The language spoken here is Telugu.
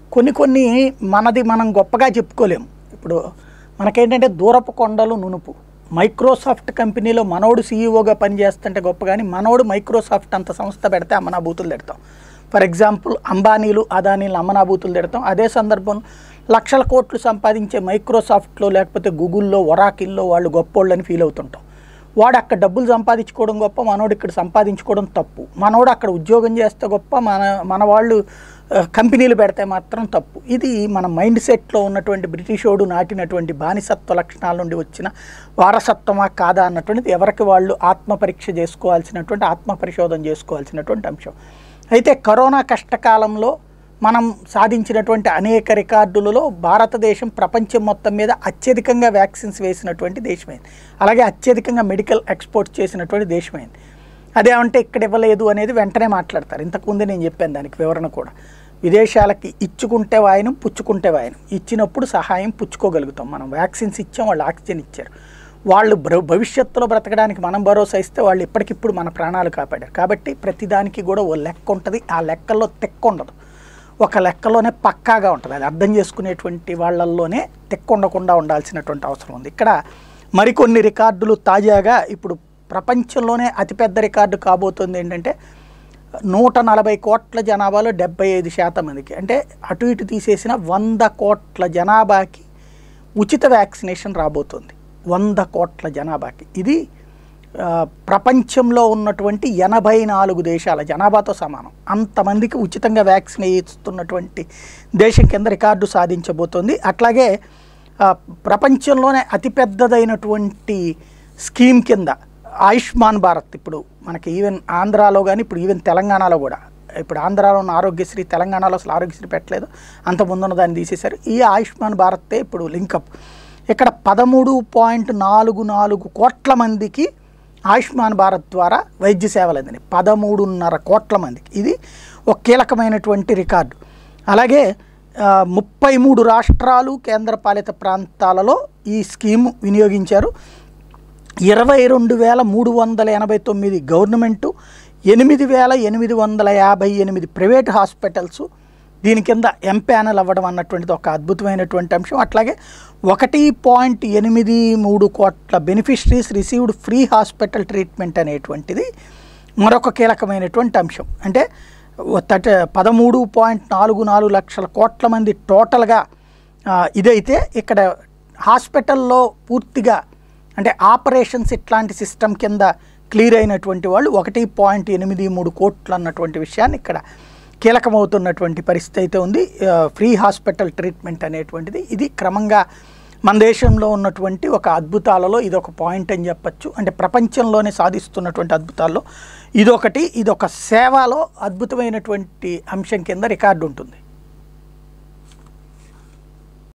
కొన్ని కొన్ని మనది మనం గొప్పగా చెప్పుకోలేము ఇప్పుడు మనకేంటంటే దూరపు కొండలు నునుపు మైక్రోసాఫ్ట్ కంపెనీలో మనోడు సీఈఓగా పనిచేస్తుంటే గొప్ప కానీ మనోడు మైక్రోసాఫ్ట్ అంత సంస్థ పెడితే అమ్మనా బూతులు తిడతాం ఫర్ ఎగ్జాంపుల్ అంబానీలు అదానీలు అమ్మనా బూతులు తిడతాం అదే సందర్భంలో లక్షల కోట్లు సంపాదించే మైక్రోసాఫ్ట్లో లేకపోతే గూగుల్లో ఒరాకిల్లో వాళ్ళు గొప్పోళ్ళని ఫీల్ అవుతుంటాం వాడు అక్కడ డబ్బులు సంపాదించుకోవడం గొప్ప మనోడు ఇక్కడ సంపాదించుకోవడం తప్పు మనోడు అక్కడ ఉద్యోగం చేస్తే గొప్ప మన మన వాళ్ళు ఆ, కంపెనీలు పెడితే మాత్రం తప్పు ఇది మన మైండ్ సెట్లో ఉన్నటువంటి బ్రిటిషోడు నాటినటువంటి బానిసత్వ లక్షణాల నుండి వచ్చిన వారసత్వమా కాదా అన్నటువంటిది ఎవరికి వాళ్ళు ఆత్మ పరీక్ష చేసుకోవాల్సినటువంటి ఆత్మ పరిశోధన చేసుకోవాల్సినటువంటి అంశం అయితే కరోనా కష్టకాలంలో మనం సాధించినటువంటి అనేక రికార్డులలో భారతదేశం ప్రపంచం మొత్తం మీద అత్యధికంగా వ్యాక్సిన్స్ వేసినటువంటి దేశమైంది అలాగే అత్యధికంగా మెడికల్ ఎక్స్పోర్ట్ చేసినటువంటి దేశమైంది అదేమంటే ఇక్కడ ఇవ్వలేదు అనేది వెంటనే మాట్లాడతారు ఇంతకుముందే నేను చెప్పాను దానికి వివరణ కూడా విదేశాలకి ఇచ్చుకుంటే వాయనం పుచ్చుకుంటే వాయనం ఇచ్చినప్పుడు సహాయం పుచ్చుకోగలుగుతాం మనం వ్యాక్సిన్స్ ఇచ్చాం వాళ్ళు ఆక్సిజన్ ఇచ్చారు వాళ్ళు భ- భవిష్యత్తులో బ్రతకడానికి మనం భరోసా ఇస్తే వాళ్ళు ఇప్పటికిప్పుడు మన ప్రాణాలు కాపాడారు కాబట్టి ప్రతిదానికి కూడా ఓ లెక్క ఉంటుంది ఆ లెక్కల్లో తెక్క ఉండదు ఒక లెక్కలోనే పక్కాగా ఉంటుంది అది అర్థం చేసుకునేటువంటి వాళ్ళల్లోనే తెక్క ఉండకుండా ఉండాల్సినటువంటి అవసరం ఉంది ఇక్కడ మరికొన్ని రికార్డులు తాజాగా ఇప్పుడు ప్రపంచంలోనే అతిపెద్ద రికార్డు కాబోతుంది ఏంటంటే నూట నలభై కోట్ల జనాభాలో డెబ్బై ఐదు శాతం మందికి అంటే అటు ఇటు తీసేసిన వంద కోట్ల జనాభాకి ఉచిత వ్యాక్సినేషన్ రాబోతుంది వంద కోట్ల జనాభాకి ఇది ఆ, ప్రపంచంలో ఉన్నటువంటి ఎనభై నాలుగు దేశాల జనాభాతో సమానం అంతమందికి ఉచితంగా వ్యాక్సిన్ ఇస్తున్నటువంటి దేశం కింద రికార్డు సాధించబోతోంది అట్లాగే ఆ, ప్రపంచంలోనే అతిపెద్దదైనటువంటి స్కీమ్ కింద ఆయుష్మాన్ భారత్ ఇప్పుడు మనకి ఈవెన్ ఆంధ్రాలో కానీ ఇప్పుడు ఈవెన్ తెలంగాణలో కూడా ఇప్పుడు ఆంధ్రాలో ఉన్న ఆరోగ్యశ్రీ తెలంగాణలో అసలు ఆరోగ్యశ్రీ పెట్టలేదు అంత ముందున్న దాన్ని తీసేశారు ఈ ఆయుష్మాన్ భారతే ఇప్పుడు లింకప్ ఇక్కడ పదమూడు పాయింట్ నాలుగు నాలుగు కోట్ల మందికి ఆయుష్మాన్ భారత్ ద్వారా వైద్య సేవలు అందినాయి పదమూడున్నర కోట్ల మందికి ఇది ఒక కీలకమైనటువంటి రికార్డు అలాగే ఆ, ముప్పై మూడు రాష్ట్రాలు కేంద్రపాలిత ప్రాంతాలలో ఈ స్కీమ్ వినియోగించారు ఇరవై రెండు వేల మూడు వందల ఎనభై తొమ్మిది గవర్నమెంటు ఎనిమిది వేల ఎనిమిది వందల యాభై ఎనిమిది ప్రైవేట్ హాస్పిటల్స్ దీని కింద ఎంపానల్ అవ్వడం అన్నటువంటిది ఒక అద్భుతమైనటువంటి అంశం అట్లాగే ఒకటి పాయింట్ ఎనిమిది మూడు కోట్ల beneficiaries received free hospital treatment అనేటువంటిది మరొక కీలకమైనటువంటి అంశం అంటే తట పదమూడు పాయింట్ నాలుగు నాలుగు లక్షల కోట్ల మంది టోటల్గా ఆ, ఇదైతే ఇక్కడ హాస్పిటల్లో పూర్తిగా అంటే ఆపరేషన్స్ ఇట్లాంటి సిస్టమ్ కింద క్లియర్ అయినటువంటి వాళ్ళు ఒకటి పాయింట్ ఎనిమిది మూడు కోట్లు అన్నటువంటి విషయాన్ని ఇక్కడ కీలకమవుతున్నటువంటి పరిస్థితి అయితే ఉంది ఆ, ఫ్రీ హాస్పిటల్ ట్రీట్మెంట్ అనేటువంటిది ఇది క్రమంగా మన దేశంలో ఉన్నటువంటి ఒక అద్భుతాలలో ఇది ఒక పాయింట్ అని చెప్పచ్చు అంటే ప్రపంచంలోనే సాధిస్తున్నటువంటి అద్భుతాల్లో ఇదొకటి ఇదొక సేవలో అద్భుతమైనటువంటి అంశం కింద రికార్డు ఉంటుంది